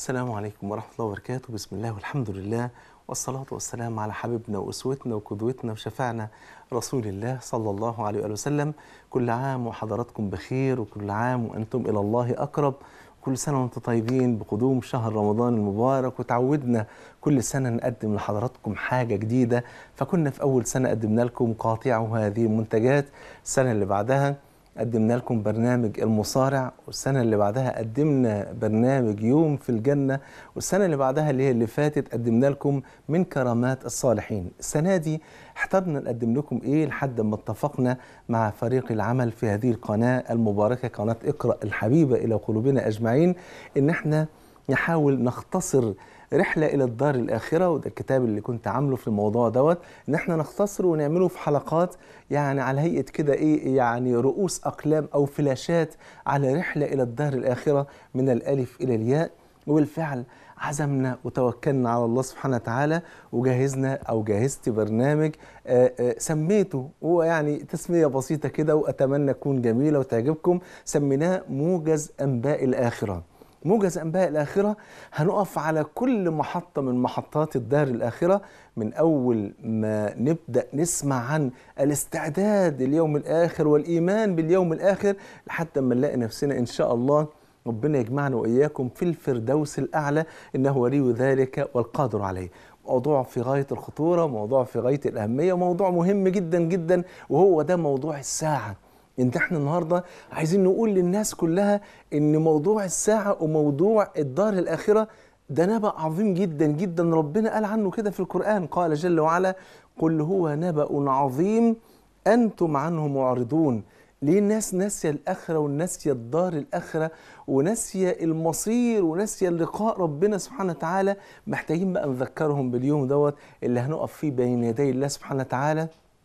السلام عليكم ورحمة الله وبركاته بسم الله والحمد لله والصلاة والسلام على حبيبنا وأسوتنا وقدوتنا وشفعنا رسول الله صلى الله عليه وآله وسلم كل عام وحضراتكم بخير وكل عام وأنتم إلى الله أقرب كل سنة وأنتم طيبين بقدوم شهر رمضان المبارك وتعودنا كل سنة نقدم لحضراتكم حاجة جديدة فكنا في أول سنة قدمنا لكم قاطعه هذه المنتجات السنة اللي بعدها قدمنا لكم برنامج المصارع والسنة اللي بعدها قدمنا برنامج يوم في الجنة والسنة اللي بعدها اللي هي اللي فاتت قدمنا لكم من كرامات الصالحين السنة دي احترنا نقدم لكم ايه لحد ما اتفقنا مع فريق العمل في هذه القناة المباركة قناة اقرأ الحبيبة إلى قلوبنا أجمعين إن احنا نحاول نختصر رحلة إلى الدار الآخرة وده الكتاب اللي كنت عامله في الموضوع دوت إن إحنا نختصره ونعمله في حلقات يعني على هيئة كده إيه يعني رؤوس أقلام أو فلاشات على رحلة إلى الدار الآخرة من الألف إلى الياء وبالفعل عزمنا وتوكلنا على الله سبحانه وتعالى وجهزنا او جهزت برنامج آآ آآ سميته هو يعني تسميه بسيطه كده واتمنى تكون جميله وتعجبكم سميناه موجز انباء الاخره موجز انباء الاخره هنقف على كل محطه من محطات الدار الاخره من اول ما نبدا نسمع عن الاستعداد لليوم الاخر والايمان باليوم الاخر لحد ما نلاقي نفسنا ان شاء الله ربنا يجمعنا واياكم في الفردوس الاعلى انه ولي ذلك والقادر عليه موضوع في غايه الخطوره موضوع في غايه الاهميه موضوع مهم جدا جدا وهو ده موضوع الساعه ان احنا النهارده عايزين نقول للناس كلها ان موضوع الساعه وموضوع الدار الاخره ده نبأ عظيم جدا جدا ربنا قال عنه كده في القرآن قال جل وعلا قل هو نبأ عظيم أنتم عنه معرضون ليه الناس ناسية الآخرة وناسية الدار الآخرة وناسية المصير وناسية لقاء ربنا سبحانه وتعالى محتاجين بقى نذكرهم باليوم دوت اللي هنقف فيه بين يدي الله سبحانه وتعالى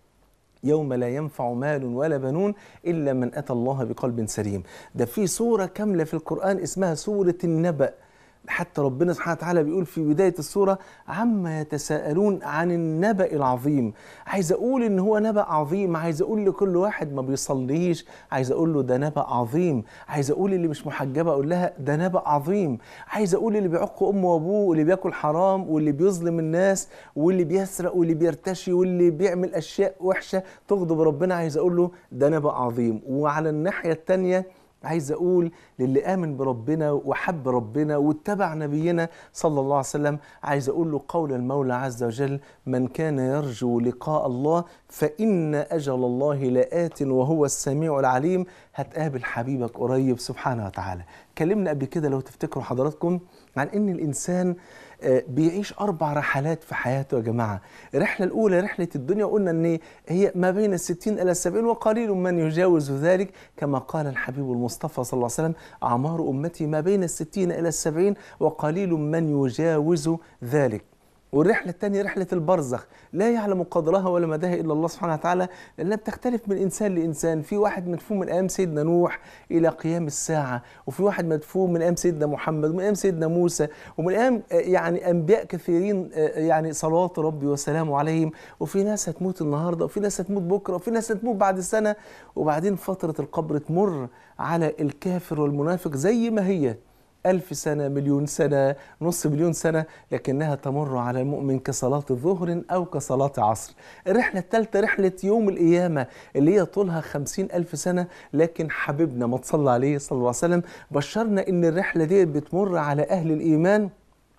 يوم لا ينفع مال ولا بنون إلا من أتى الله بقلب سليم ده في سورة كاملة في القرآن اسمها سورة النبأ حتى ربنا سبحانه وتعالى بيقول في بداية السورة عما يتساءلون عن النبأ العظيم عايز أقول إن هو نبأ عظيم عايز أقول لكل واحد ما بيصليش عايز أقول له ده نبأ عظيم عايز أقول اللي مش محجبة أقول لها ده نبأ عظيم عايز أقول اللي بيعق أمه وأبوه واللي بياكل حرام واللي بيظلم الناس واللي بيسرق واللي بيرتشي واللي بيعمل أشياء وحشة تغضب ربنا عايز أقول له ده نبأ عظيم وعلى الناحية التانية عايز اقول للي امن بربنا وحب ربنا واتبع نبينا صلى الله عليه وسلم عايز اقول له قول المولى عز وجل من كان يرجو لقاء الله فان اجل الله لآت وهو السميع العليم هتقابل حبيبك قريب سبحانه وتعالى كلمنا قبل كده لو تفتكروا حضراتكم عن ان الانسان بيعيش أربع رحلات في حياته يا جماعة الرحلة الأولى رحلة الدنيا قلنا أن هي ما بين الستين إلى السبعين وقليل من يجاوز ذلك كما قال الحبيب المصطفى صلى الله عليه وسلم أعمار أمتي ما بين الستين إلى السبعين وقليل من يجاوز ذلك والرحلة الثانية رحلة البرزخ لا يعلم قدرها ولا مداها إلا الله سبحانه وتعالى لأنها بتختلف من إنسان لإنسان في واحد مدفون من أيام سيدنا نوح إلى قيام الساعة وفي واحد مدفون من أيام سيدنا محمد ومن أيام سيدنا موسى ومن أيام يعني أنبياء كثيرين يعني صلوات ربي وسلامه عليهم وفي ناس هتموت النهاردة وفي ناس هتموت بكرة وفي ناس هتموت بعد سنة وبعدين فترة القبر تمر على الكافر والمنافق زي ما هي ألف سنة مليون سنة نص مليون سنة لكنها تمر على المؤمن كصلاة ظهر أو كصلاة عصر الرحلة الثالثة رحلة يوم القيامة اللي هي طولها خمسين ألف سنة لكن حبيبنا ما تصلى عليه صلى الله عليه وسلم بشرنا إن الرحلة دي بتمر على أهل الإيمان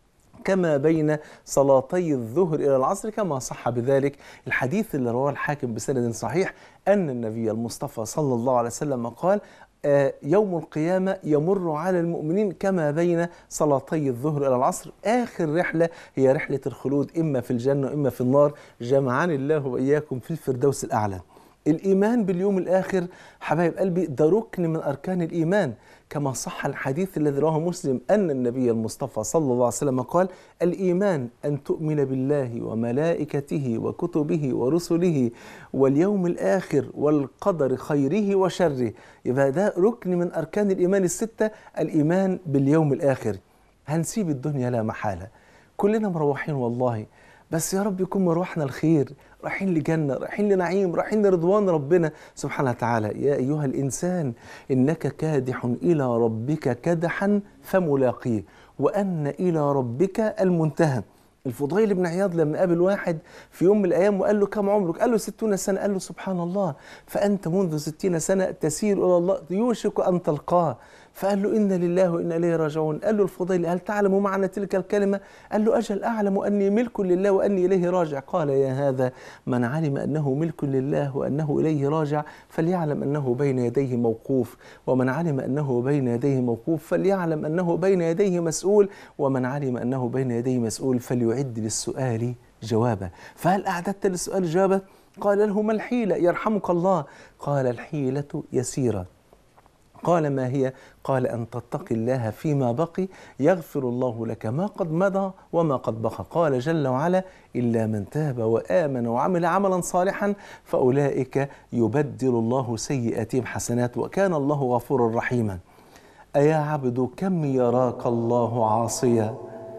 كما بين صلاتي الظهر إلى العصر كما صح بذلك الحديث اللي رواه الحاكم بسند صحيح أن النبي المصطفى صلى الله عليه وسلم قال يوم القيامة يمر على المؤمنين كما بين صلاتي الظهر إلى العصر آخر رحلة هي رحلة الخلود إما في الجنة وإما في النار جمعني الله وإياكم في الفردوس الأعلى الإيمان باليوم الآخر حبايب قلبي ده ركن من أركان الإيمان كما صح الحديث الذي رواه مسلم أن النبي المصطفى صلى الله عليه وسلم قال الإيمان أن تؤمن بالله وملائكته وكتبه ورسله واليوم الآخر والقدر خيره وشره يبقى ده ركن من أركان الإيمان الستة الإيمان باليوم الآخر هنسيب الدنيا لا محالة كلنا مروحين والله بس يا رب يكون مروحنا الخير رايحين لجنة رايحين لنعيم رايحين لرضوان ربنا سبحانه وتعالى يا أيها الإنسان إنك كادح إلى ربك كدحا فملاقيه وأن إلى ربك المنتهى الفضيل بن عياض لما قابل واحد في يوم من الأيام وقال له كم عمرك؟ قال له ستون سنة قال له سبحان الله فأنت منذ ستين سنة تسير إلى الله يوشك أن تلقاه فقال له إن لله وإنا إليه راجعون قال له الفضيل هل تعلم معنى تلك الكلمة قال له أجل أعلم أني ملك لله وأني إليه راجع قال يا هذا من علم أنه ملك لله وأنه إليه راجع فليعلم أنه بين يديه موقوف ومن علم أنه بين يديه موقوف فليعلم أنه بين يديه مسؤول ومن علم أنه بين يديه مسؤول فليعد للسؤال جوابا فهل أعددت للسؤال جوابا قال له ما الحيلة يرحمك الله قال الحيلة يسيرة قال ما هي قال أن تتقي الله فيما بقي يغفر الله لك ما قد مضى وما قد بقى قال جل وعلا إلا من تاب وآمن وعمل عملا صالحا فأولئك يبدل الله سيئاتهم حسنات وكان الله غفورا رحيما أيا عبد كم يراك الله عاصيا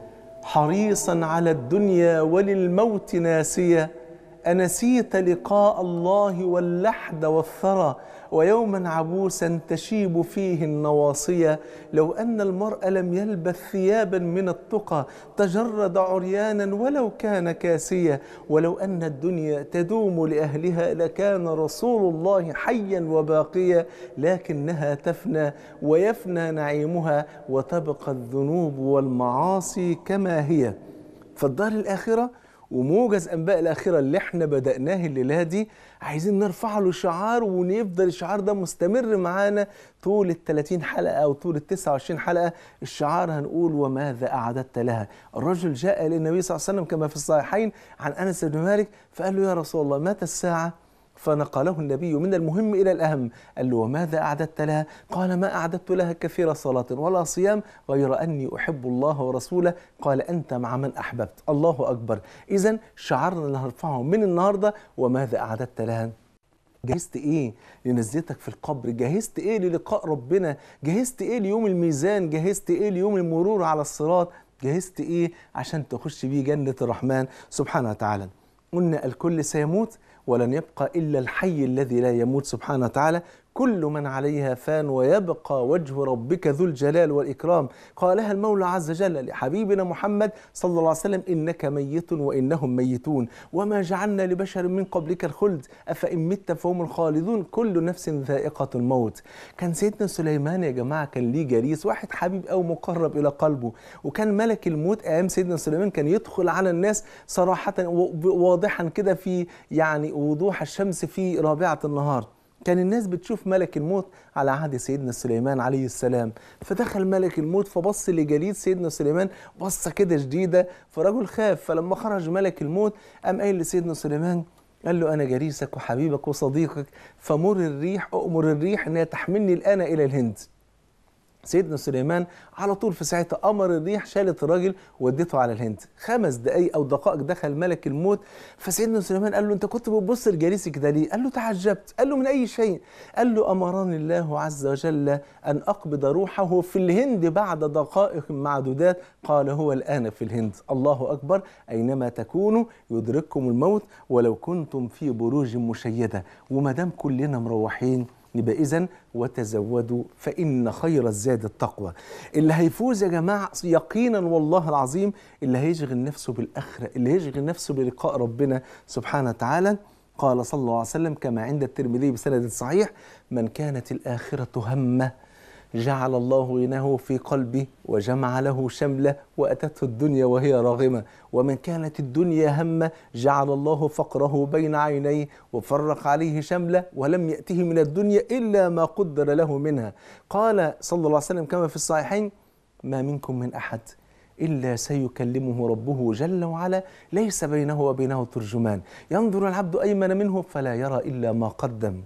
حريصا على الدنيا وللموت ناسيا أنسيت لقاء الله واللحد والثرى ويوما عبوسا تشيب فيه النواصية لو أن المرء لم يلبث ثيابا من التقى تجرد عريانا ولو كان كاسيا ولو أن الدنيا تدوم لأهلها لكان رسول الله حيا وباقيا لكنها تفنى ويفنى نعيمها وتبقى الذنوب والمعاصي كما هي فالدار الآخرة وموجز انباء الاخره اللي احنا بداناه الليله دي عايزين نرفع له شعار ونفضل الشعار ده مستمر معانا طول ال 30 حلقه او طول ال 29 حلقه الشعار هنقول وماذا اعددت لها الرجل جاء للنبي صلى الله عليه وسلم كما في الصحيحين عن انس بن مالك فقال له يا رسول الله متى الساعه فنقله النبي من المهم إلى الأهم قال له وماذا أعددت لها قال ما أعددت لها كثير صلاة ولا صيام غير أني أحب الله ورسوله قال أنت مع من أحببت الله أكبر إذا شعارنا اللي هنرفعه من النهاردة وماذا أعددت لها جهزت ايه لنزلتك في القبر جهزت ايه للقاء ربنا جهزت ايه ليوم الميزان جهزت ايه ليوم المرور على الصراط جهزت ايه عشان تخش بيه جنة الرحمن سبحانه وتعالى قلنا الكل سيموت ولن يبقى إلا الحي الذي لا يموت سبحانه وتعالى كل من عليها فان ويبقى وجه ربك ذو الجلال والإكرام قالها المولى عز وجل لحبيبنا محمد صلى الله عليه وسلم إنك ميت وإنهم ميتون وما جعلنا لبشر من قبلك الخلد أفإن مت فهم الخالدون كل نفس ذائقة الموت كان سيدنا سليمان يا جماعة كان ليه جليس واحد حبيب أو مقرب إلى قلبه وكان ملك الموت أيام سيدنا سليمان كان يدخل على الناس صراحة واضحا كده في يعني وضوح الشمس في رابعة النهار كان الناس بتشوف ملك الموت على عهد سيدنا سليمان عليه السلام فدخل ملك الموت فبص لجليد سيدنا سليمان بصة كده شديدة فرجل خاف فلما خرج ملك الموت قام قايل لسيدنا سليمان قال له أنا جريسك وحبيبك وصديقك فمر الريح أؤمر الريح أن هي تحملني الآن إلى الهند سيدنا سليمان على طول في ساعتها امر الريح شالت الراجل ودته على الهند خمس دقايق او دقائق دخل ملك الموت فسيدنا سليمان قال له انت كنت بتبص لجالسي كده ليه قال له تعجبت قال له من اي شيء قال له امرني الله عز وجل ان اقبض روحه في الهند بعد دقائق معدودات قال هو الان في الهند الله اكبر اينما تكونوا يدرككم الموت ولو كنتم في بروج مشيده وما دام كلنا مروحين يبقى اذا وتزودوا فان خير الزاد التقوى اللي هيفوز يا جماعه يقينا والله العظيم اللي هيشغل نفسه بالاخره اللي هيشغل نفسه بلقاء ربنا سبحانه وتعالى قال صلى الله عليه وسلم كما عند الترمذي بسند صحيح من كانت الاخره همه جعل الله غناه في قلبه وجمع له شمله واتته الدنيا وهي راغمه ومن كانت الدنيا همه جعل الله فقره بين عينيه وفرق عليه شمله ولم ياته من الدنيا الا ما قدر له منها قال صلى الله عليه وسلم كما في الصحيحين ما منكم من احد إلا سيكلمه ربه جل وعلا ليس بينه وبينه ترجمان ينظر العبد أيمن منه فلا يرى إلا ما قدم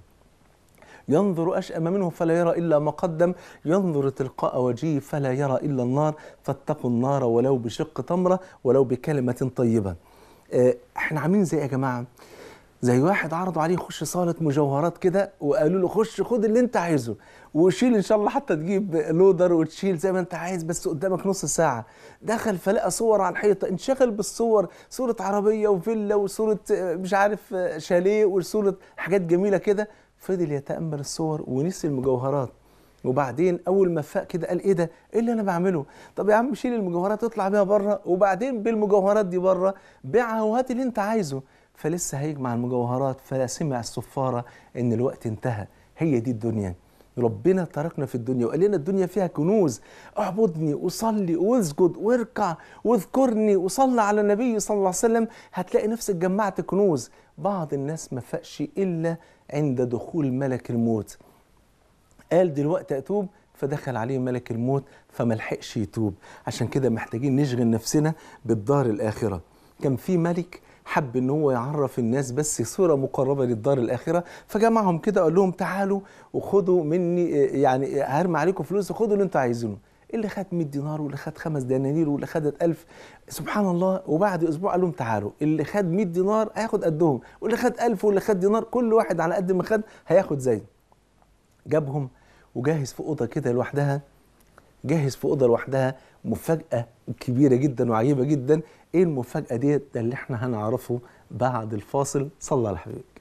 ينظر أشأم منه فلا يرى إلا ما قدم ينظر تلقاء وجهه فلا يرى إلا النار فاتقوا النار ولو بشق تمرة ولو بكلمة طيبة احنا عاملين زي يا جماعة زي واحد عرضوا عليه يخش صالة مجوهرات كده وقالوا له خش خد اللي انت عايزه وشيل ان شاء الله حتى تجيب لودر وتشيل زي ما انت عايز بس قدامك نص ساعة دخل فلقى صور على الحيطة انشغل بالصور صورة عربية وفيلا وصورة مش عارف شاليه وصورة حاجات جميلة كده فضل يتأمل الصور ونسي المجوهرات وبعدين اول ما فاق كده قال ايه ده ايه اللي انا بعمله طب يا عم شيل المجوهرات اطلع بيها بره وبعدين بالمجوهرات دي بره بيعها وهات اللي انت عايزه فلسه هيجمع المجوهرات فسمع الصفاره ان الوقت انتهى هي دي الدنيا ربنا تركنا في الدنيا وقال لنا الدنيا فيها كنوز اعبدني وصلي واسجد واركع واذكرني وصلى على النبي صلى الله عليه وسلم هتلاقي نفسك جمعت كنوز بعض الناس ما فاقش الا عند دخول ملك الموت قال دلوقتي اتوب فدخل عليه ملك الموت فما لحقش يتوب عشان كده محتاجين نشغل نفسنا بالدار الاخره كان في ملك حب ان هو يعرف الناس بس صوره مقربه للدار الاخره فجمعهم كده قال لهم تعالوا وخدوا مني يعني هرمي عليكم فلوس وخدوا اللي انتوا عايزينه اللي خد 100 دينار واللي خد خمس دنانير واللي خدت 1000 سبحان الله وبعد اسبوع قال لهم تعالوا اللي خد 100 دينار هياخد قدهم واللي خد 1000 واللي خد دينار كل واحد على قد ما خد هياخد زيه جابهم وجاهز في اوضه كده لوحدها جاهز في اوضه لوحدها مفاجاه كبيره جدا وعجيبه جدا ايه المفاجاه ديت ده اللي احنا هنعرفه بعد الفاصل صلى على حبيبك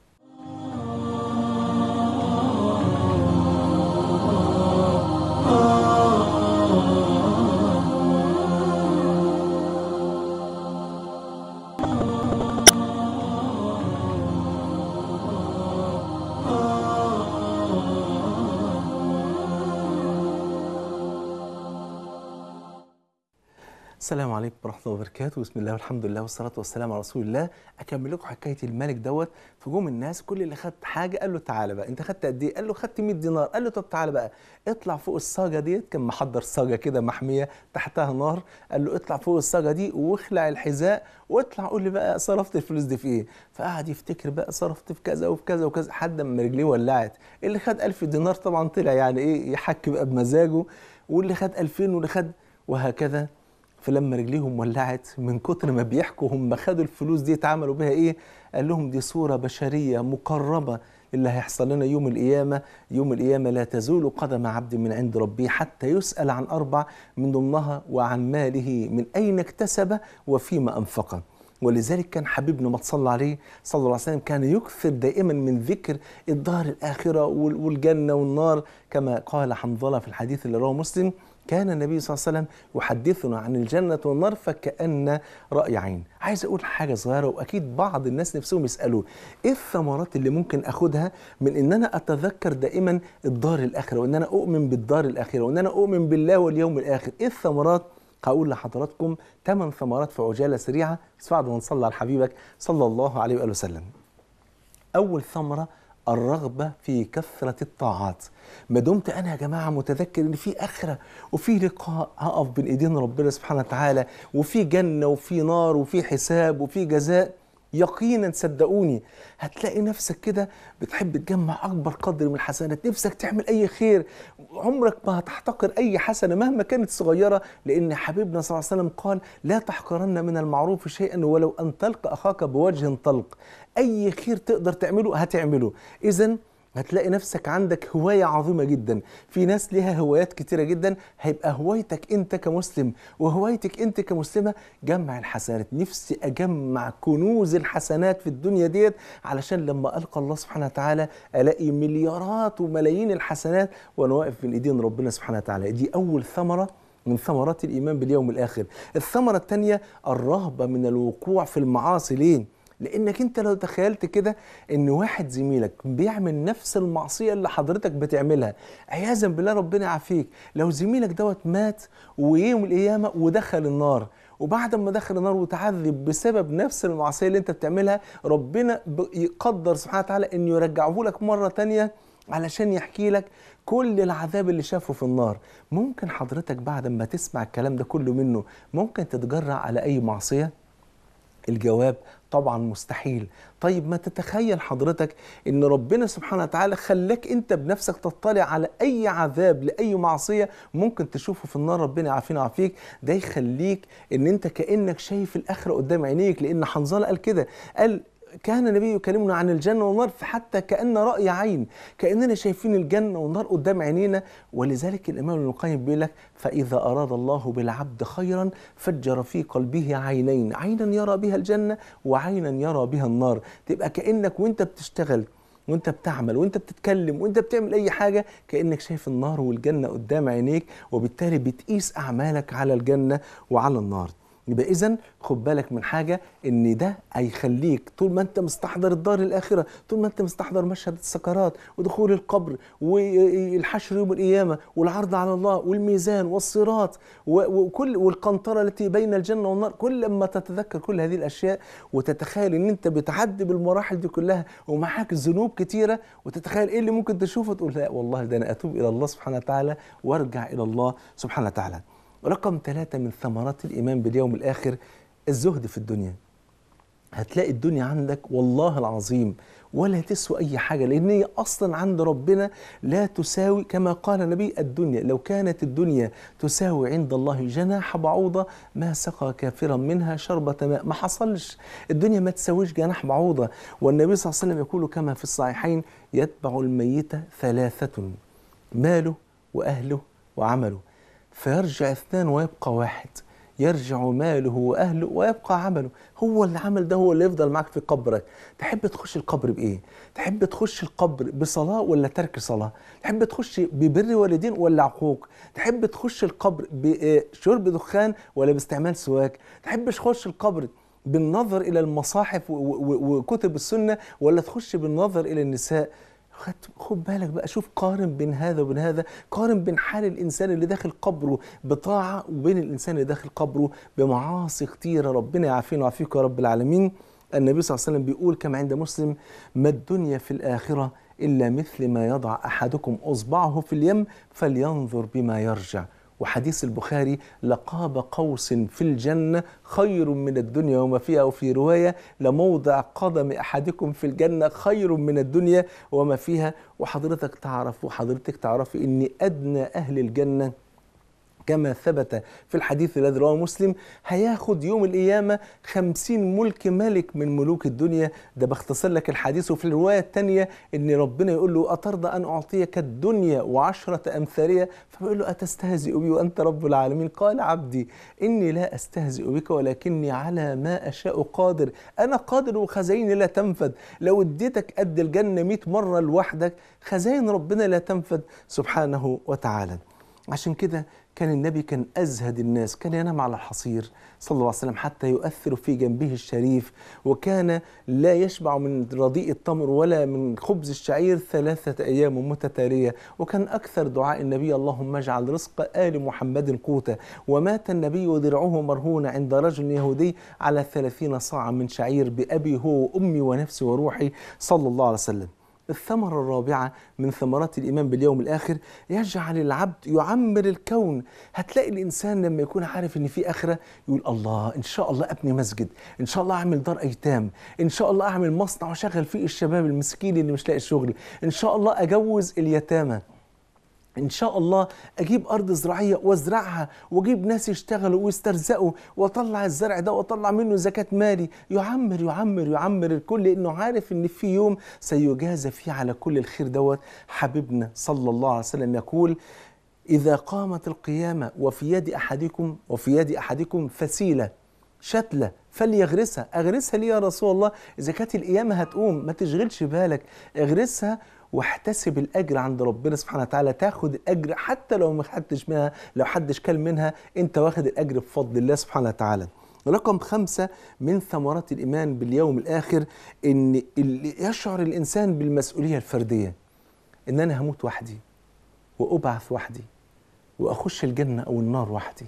السلام عليكم ورحمة الله وبركاته بسم الله والحمد لله والصلاة والسلام على رسول الله أكمل لكم حكاية الملك دوت فجوم الناس كل اللي خد حاجة قال له تعالى بقى أنت خدت قد إيه؟ قال له خدت 100 دينار قال له طب تعالى بقى اطلع فوق الصاجة ديت كان محضر صاجة كده محمية تحتها نار قال له اطلع فوق الصاجة دي واخلع الحذاء واطلع قول لي بقى صرفت الفلوس دي في إيه؟ فقعد يفتكر بقى صرفت في كذا وفي كذا وكذا لحد ما رجليه ولعت اللي خد 1000 دينار طبعا طلع يعني إيه يحك بقى بمزاجه واللي خد 2000 واللي خد وهكذا فلما رجليهم ولعت من كتر ما بيحكوا هم خدوا الفلوس دي اتعملوا بها ايه قال لهم دي صورة بشرية مقربة اللي هيحصل لنا يوم القيامة يوم القيامة لا تزول قدم عبد من عند ربه حتى يسأل عن أربع من ضمنها وعن ماله من أين اكتسب وفيما أنفقه ولذلك كان حبيبنا ما تصلى عليه صلى الله عليه وسلم كان يكثر دائما من ذكر الدار الآخرة والجنة والنار كما قال حنظلة في الحديث اللي رواه مسلم كان النبي صلى الله عليه وسلم يحدثنا عن الجنة والنار فكأن رأي عين عايز أقول حاجة صغيرة وأكيد بعض الناس نفسهم يسألوا إيه الثمرات اللي ممكن أخدها من إن أنا أتذكر دائما الدار الآخرة وإن أنا أؤمن بالدار الآخرة وإن أنا أؤمن بالله واليوم الآخر إيه الثمرات هقول لحضراتكم ثمان ثمرات في عجالة سريعة بس بعد ما نصلي على حبيبك صلى الله عليه وآله وسلم أول ثمرة الرغبة في كثرة الطاعات ما دمت أنا يا جماعة متذكر إن في آخرة وفي لقاء هقف بين إيدين ربنا سبحانه وتعالى وفي جنة وفي نار وفي حساب وفي جزاء يقينا صدقوني هتلاقي نفسك كده بتحب تجمع اكبر قدر من الحسنات نفسك تعمل اي خير عمرك ما هتحتقر اي حسنه مهما كانت صغيره لان حبيبنا صلى الله عليه وسلم قال لا تحقرن من المعروف شيئا ولو ان تلقى اخاك بوجه طلق اي خير تقدر تعمله هتعمله اذا هتلاقي نفسك عندك هواية عظيمة جدا في ناس ليها هوايات كتيرة جدا هيبقى هوايتك انت كمسلم وهوايتك انت كمسلمة جمع الحسنات نفسي اجمع كنوز الحسنات في الدنيا ديت علشان لما القى الله سبحانه وتعالى الاقي مليارات وملايين الحسنات وانا واقف بين ايدين ربنا سبحانه وتعالى دي اول ثمرة من ثمرات الإيمان باليوم الآخر الثمرة الثانية الرهبة من الوقوع في المعاصي ليه؟ لانك انت لو تخيلت كده ان واحد زميلك بيعمل نفس المعصيه اللي حضرتك بتعملها عياذا بالله ربنا يعافيك لو زميلك دوت مات ويوم القيامه ودخل النار وبعد ما دخل النار وتعذب بسبب نفس المعصيه اللي انت بتعملها ربنا يقدر سبحانه وتعالى انه يرجعه لك مره تانية علشان يحكي لك كل العذاب اللي شافه في النار ممكن حضرتك بعد ما تسمع الكلام ده كله منه ممكن تتجرع على اي معصيه الجواب طبعا مستحيل طيب ما تتخيل حضرتك ان ربنا سبحانه وتعالى خلاك انت بنفسك تطلع على اي عذاب لاي معصيه ممكن تشوفه في النار ربنا يعافينا ويعافيك ده يخليك ان انت كانك شايف الاخره قدام عينيك لان حنظله قال كده قال كان النبي يكلمنا عن الجنة والنار فحتى كأن رأي عين كأننا شايفين الجنة والنار قدام عينينا ولذلك الإمام ابن القيم بيقول لك فإذا أراد الله بالعبد خيرا فجر في قلبه عينين عينا يرى بها الجنة وعينا يرى بها النار تبقى كأنك وانت بتشتغل وانت بتعمل وانت بتتكلم وانت بتعمل اي حاجه كانك شايف النار والجنه قدام عينيك وبالتالي بتقيس اعمالك على الجنه وعلى النار يبقى اذا خد بالك من حاجه ان ده هيخليك طول ما انت مستحضر الدار الاخره طول ما انت مستحضر مشهد السكرات ودخول القبر والحشر يوم القيامه والعرض على الله والميزان والصراط وكل والقنطره التي بين الجنه والنار كل ما تتذكر كل هذه الاشياء وتتخيل ان انت بتعدي بالمراحل دي كلها ومعاك ذنوب كتيره وتتخيل ايه اللي ممكن تشوفه تقول لا والله ده انا اتوب الى الله سبحانه وتعالى وارجع الى الله سبحانه وتعالى رقم ثلاثة من ثمرات الإيمان باليوم الآخر الزهد في الدنيا هتلاقي الدنيا عندك والله العظيم ولا تسوى أي حاجة لأن هي أصلا عند ربنا لا تساوي كما قال النبي الدنيا لو كانت الدنيا تساوي عند الله جناح بعوضة ما سقى كافرا منها شربة ماء ما حصلش الدنيا ما تساويش جناح بعوضة والنبي صلى الله عليه وسلم يقول كما في الصحيحين يتبع الميت ثلاثة ماله وأهله وعمله فيرجع اثنان ويبقى واحد يرجع ماله واهله ويبقى عمله هو العمل ده هو اللي يفضل معاك في قبرك تحب تخش القبر بايه تحب تخش القبر بصلاه ولا ترك صلاه تحب تخش ببر والدين ولا عقوق تحب تخش القبر بشرب دخان ولا باستعمال سواك تحب تخش القبر بالنظر الى المصاحف وكتب السنه ولا تخش بالنظر الى النساء خد بالك بقى شوف قارن بين هذا وبين هذا قارن بين حال الانسان اللي داخل قبره بطاعه وبين الانسان اللي داخل قبره بمعاصي كتيره ربنا يعافينا ويعافيك يا رب العالمين النبي صلى الله عليه وسلم بيقول كما عند مسلم ما الدنيا في الاخره الا مثل ما يضع احدكم اصبعه في اليم فلينظر بما يرجع وحديث البخاري لقاب قوس في الجنة خير من الدنيا وما فيها وفي رواية لموضع قدم أحدكم في الجنة خير من الدنيا وما فيها وحضرتك تعرف وحضرتك تعرفي أن أدنى أهل الجنة كما ثبت في الحديث الذي رواه مسلم هياخد يوم القيامة خمسين ملك ملك من ملوك الدنيا ده باختصر لك الحديث وفي الرواية الثانية ان ربنا يقول له أترضى أن أعطيك الدنيا وعشرة أمثالها فبيقول له أتستهزئ بي وأنت رب العالمين قال عبدي إني لا أستهزئ بك ولكني على ما أشاء قادر أنا قادر وخزائني لا تنفد لو اديتك قد الجنة 100 مرة لوحدك خزائن ربنا لا تنفد سبحانه وتعالى عشان كده كان النبي كان أزهد الناس كان ينام على الحصير صلى الله عليه وسلم حتى يؤثر في جنبه الشريف وكان لا يشبع من رديء التمر ولا من خبز الشعير ثلاثة أيام متتالية وكان أكثر دعاء النبي اللهم اجعل رزق آل محمد قوتا ومات النبي ودرعه مرهون عند رجل يهودي على ثلاثين صاعا من شعير بأبي هو وأمي ونفسي وروحي صلى الله عليه وسلم الثمرة الرابعة من ثمرات الإيمان باليوم الآخر يجعل العبد يعمر الكون هتلاقي الإنسان لما يكون عارف إن في آخرة يقول الله إن شاء الله أبني مسجد إن شاء الله أعمل دار أيتام إن شاء الله أعمل مصنع وأشغل فيه الشباب المسكين اللي مش لاقي شغل إن شاء الله أجوز اليتامى ان شاء الله اجيب ارض زراعيه وازرعها واجيب ناس يشتغلوا ويسترزقوا واطلع الزرع ده واطلع منه زكاه مالي يعمر يعمر يعمر الكل لانه عارف ان في يوم سيجازى فيه على كل الخير دوت حبيبنا صلى الله عليه وسلم يقول اذا قامت القيامه وفي يد احدكم وفي يد احدكم فسيله شتله فليغرسها اغرسها ليه يا رسول الله اذا كانت القيامه هتقوم ما تشغلش بالك اغرسها واحتسب الاجر عند ربنا سبحانه وتعالى تاخد الاجر حتى لو ما خدتش منها لو حدش كل منها انت واخد الاجر بفضل الله سبحانه وتعالى رقم خمسة من ثمرات الإيمان باليوم الآخر إن اللي يشعر الإنسان بالمسؤولية الفردية إن أنا هموت وحدي وأبعث وحدي وأخش الجنة أو النار وحدي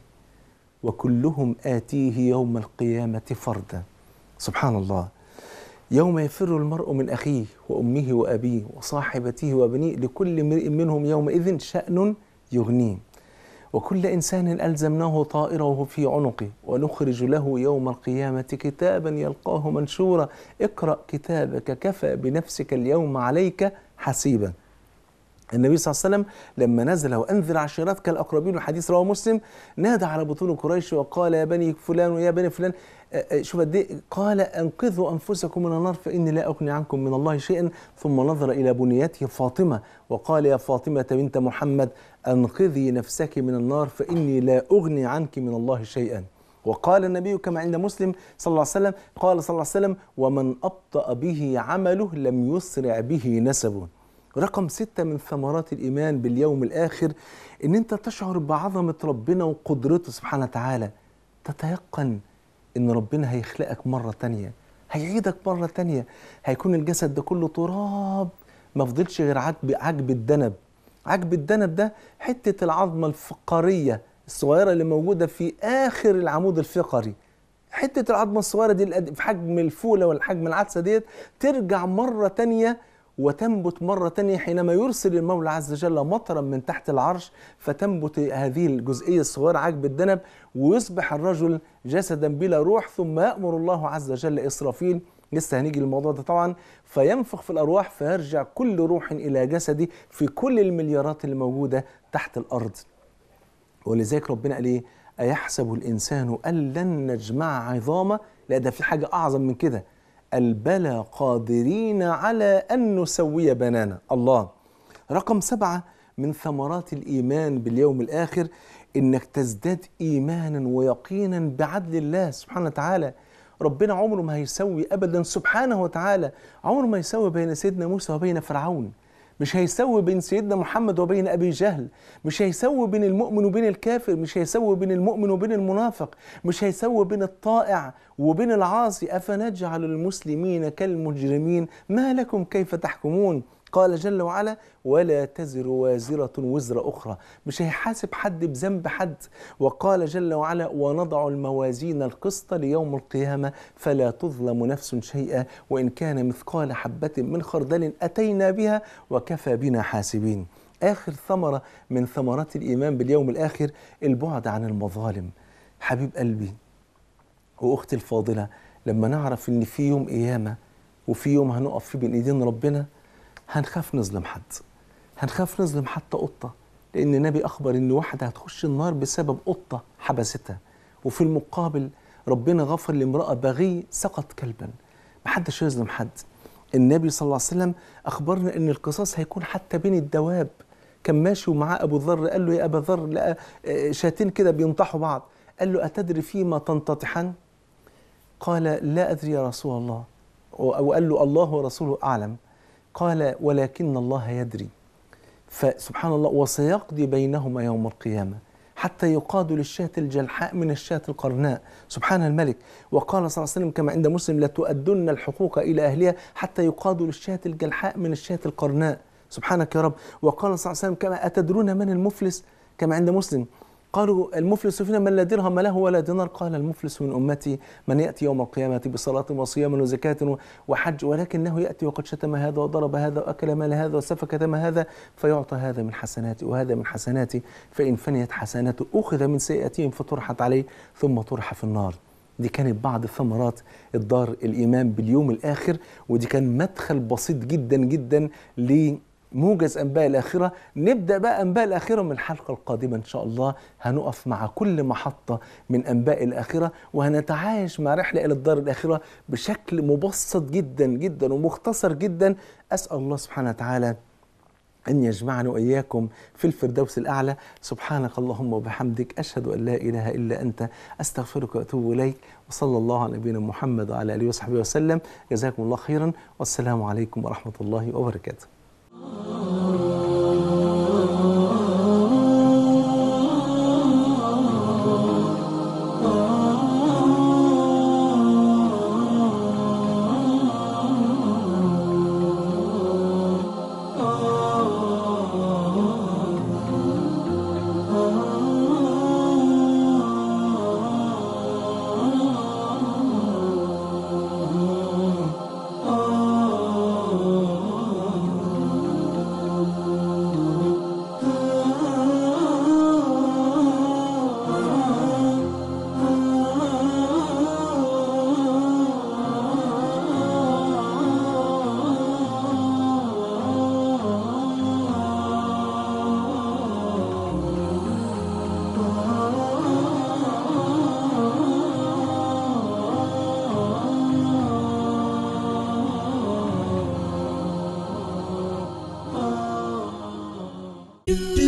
وكلهم آتيه يوم القيامة فردا سبحان الله يوم يفر المرء من أخيه وأمه وأبيه وصاحبته وبنيه لكل امرئ منهم يومئذ شأن يغنيه وكل إنسان ألزمناه طائره في عنقه ونخرج له يوم القيامة كتابا يلقاه منشورا اقرأ كتابك كفى بنفسك اليوم عليك حسيبا النبي صلى الله عليه وسلم لما نزل وانذر عشيرتك الاقربين الحديث رواه مسلم نادى على بطون قريش وقال يا بني فلان ويا بني فلان شوف قد ايه قال انقذوا انفسكم من النار فاني لا اغني عنكم من الله شيئا ثم نظر الى بنيته فاطمه وقال يا فاطمه بنت محمد انقذي نفسك من النار فاني لا اغني عنك من الله شيئا وقال النبي كما عند مسلم صلى الله عليه وسلم قال صلى الله عليه وسلم ومن أبطأ به عمله لم يسرع به نسبه رقم ستة من ثمرات الإيمان باليوم الآخر إن أنت تشعر بعظمة ربنا وقدرته سبحانه وتعالى تتيقن إن ربنا هيخلقك مرة تانية هيعيدك مرة تانية هيكون الجسد ده كله تراب ما فضلش غير عجب عجب الدنب عجب الدنب ده حتة العظمة الفقارية الصغيرة اللي موجودة في آخر العمود الفقري حتة العظمة الصغيرة دي القد- في حجم الفولة ولا حجم العدسة ديت ترجع مرة تانية وتنبت مرة تانية حينما يرسل المولى عز وجل مطرا من تحت العرش فتنبت هذه الجزئية الصغيرة عجب الدنب ويصبح الرجل جسدا بلا روح ثم يأمر الله عز وجل إسرافيل لسه هنيجي للموضوع ده طبعا فينفخ في الأرواح فيرجع كل روح إلى جسدي في كل المليارات اللي موجودة تحت الأرض ولذلك ربنا قال ايه ايحسب الانسان ان لن نجمع عظامه لا ده في حاجه اعظم من كده البلى قادرين على ان نسوي بنانا الله رقم سبعه من ثمرات الايمان باليوم الاخر انك تزداد ايمانا ويقينا بعدل الله سبحانه وتعالى ربنا عمره ما هيسوي ابدا سبحانه وتعالى عمره ما يسوي بين سيدنا موسى وبين فرعون مش هيسوي بين سيدنا محمد وبين ابي جهل مش هيسوي بين المؤمن وبين الكافر مش هيسوي بين المؤمن وبين المنافق مش هيسوي بين الطائع وبين العاصي افنجعل المسلمين كالمجرمين ما لكم كيف تحكمون قال جل وعلا ولا تزر وازرة وزر أخرى مش هيحاسب حد بذنب حد وقال جل وعلا ونضع الموازين القسط ليوم القيامة فلا تظلم نفس شيئا وإن كان مثقال حبة من خردل أتينا بها وكفى بنا حاسبين آخر ثمرة من ثمرات الإيمان باليوم الآخر البعد عن المظالم حبيب قلبي واختي الفاضله لما نعرف ان في يوم قيامه وفي يوم هنقف فيه بين ايدين ربنا هنخاف نظلم حد هنخاف نظلم حتى قطه لان النبي اخبر ان واحده هتخش النار بسبب قطه حبستها وفي المقابل ربنا غفر لامراه بغي سقط كلبا محدش يظلم حد النبي صلى الله عليه وسلم اخبرنا ان القصاص هيكون حتى بين الدواب كان ماشي ومعاه ابو ذر قال له يا ابا ذر لقى آه، شاتين كده بينطحوا بعض قال له اتدري فيما تنتطحان قال لا أدري يا رسول الله وقال له الله ورسوله أعلم قال ولكن الله يدري فسبحان الله وسيقضي بينهما يوم القيامة حتى يقاد للشاة الجلحاء من الشاة القرناء سبحان الملك وقال صلى الله عليه وسلم كما عند مسلم لتؤدن الحقوق إلى أهلها حتى يقاد للشاة الجلحاء من الشاة القرناء سبحانك يا رب وقال صلى الله عليه وسلم كما أتدرون من المفلس كما عند مسلم قالوا المفلس فينا من لا درهم له ولا دينار قال المفلس من امتي من ياتي يوم القيامه بصلاه وصيام وزكاه وحج ولكنه ياتي وقد شتم هذا وضرب هذا واكل مال هذا وسفك دم هذا فيعطى هذا من حسناتي وهذا من حسناتي فان فنيت حسناته اخذ من سيئاتهم فطرحت عليه ثم طرح في النار دي كانت بعض ثمرات الدار الايمان باليوم الاخر ودي كان مدخل بسيط جدا جدا ل موجز انباء الاخره نبدا بقى انباء الاخره من الحلقه القادمه ان شاء الله هنقف مع كل محطه من انباء الاخره وهنتعايش مع رحله الى الدار الاخره بشكل مبسط جدا جدا ومختصر جدا اسال الله سبحانه وتعالى أن يجمعنا وإياكم في الفردوس الأعلى سبحانك اللهم وبحمدك أشهد أن لا إله إلا أنت أستغفرك وأتوب إليك وصلى الله على نبينا محمد وعلى آله وصحبه وسلم جزاكم الله خيرا والسلام عليكم ورحمة الله وبركاته do